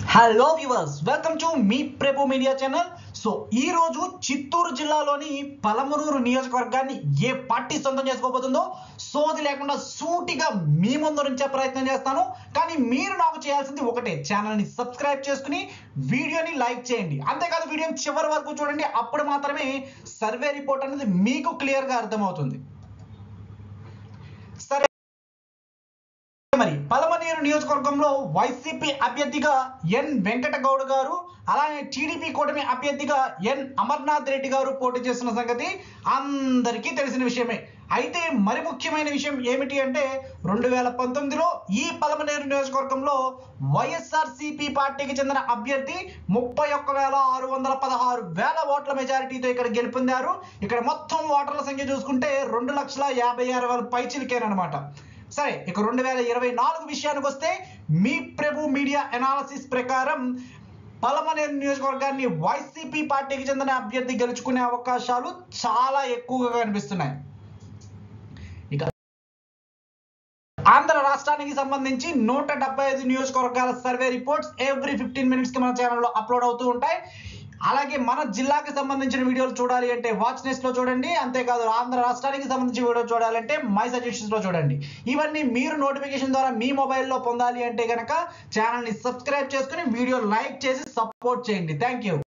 hello viewers welcome to మీ Prabhu media channel so ఈ రోజు చిత్తూరు జిల్లాలోని పలమరూరు నియోజకవర్గాన్ని ఏ పార్టీ సొంతం చేసుకోబోతుందో సోది లేకుండా సూటిగా మీ ముందు నుంచే ప్రయత్నం చేస్తాను కానీ మీరు నాకు చేయాల్సింది ఒకటే ఛానల్ని సబ్స్క్రైబ్ చేసుకుని వీడియోని లైక్ చేయండి అంతేకాదు వీడియోని చివరి వరకు చూడండి అప్పుడు మాత్రమే సర్వే రిపోర్ట్ అనేది మీకు క్లియర్గా అర్థమవుతుంది సరే మరి పలమనేరు నియోజకవర్గంలో వైసీపీ అభ్యర్థిగా ఎన్ వెంకట గౌడ్ గారు అలానే టీడీపీ కూటమి అభ్యర్థిగా ఎన్ అమర్నాథ్ రెడ్డి గారు పోటీ చేస్తున్న సంగతి అందరికీ తెలిసిన విషయమే అయితే మరి ముఖ్యమైన విషయం ఏమిటి అంటే రెండు వేల పంతొమ్మిదిలో ఈ పలమనేరు నియోజకవర్గంలో వైఎస్ఆర్ సిపి పార్టీకి చెందిన అభ్యర్థి ముప్పై ఒక్క వేల ఆరు వందల పదహారు వేల ఓట్ల మెజారిటీతో ఇక్కడ గెలుపొందారు ఇక్కడ మొత్తం ఓటర్ల సంఖ్య చూసుకుంటే రెండు లక్షల యాభై ఆరు వేల పైచిలికేనమాట సరే ఇక రెండు వేల ఇరవై నాలుగు విషయానికి వస్తే మీ ప్రభు మీడియా అనాలసిస్ ప్రకారం పలమనేరు నియోజకవర్గాన్ని వైసీపీ పార్టీకి చెందిన అభ్యర్థి గెలుచుకునే అవకాశాలు చాలా ఎక్కువగా కనిపిస్తున్నాయి ఇక ఆంధ్ర రాష్ట్రానికి సంబంధించి నూట డెబ్బై ఐదు నియోజకవర్గాల survey reports every fifteen minutes కి మన ఛానల్లో అప్లోడ్ అవుతూ ఉంటాయి అలాగే మన జిల్లాకి సంబంధించిన వీడియోలు చూడాలి అంటే వాచ్ నెస్ట్ లో చూడండి అంతేకాదు ఆంధ్ర రాష్ట్రానికి సంబంధించిన వీడియో చూడాలంటే మై సజెషన్స్ లో చూడండి ఇవన్నీ మీరు నోటిఫికేషన్ ద్వారా మీ మొబైల్లో పొందాలి అంటే కనుక ఛానల్ని సబ్స్క్రైబ్ చేసుకుని వీడియో లైక్ చేసి సపోర్ట్ చేయండి థ్యాంక్ యూ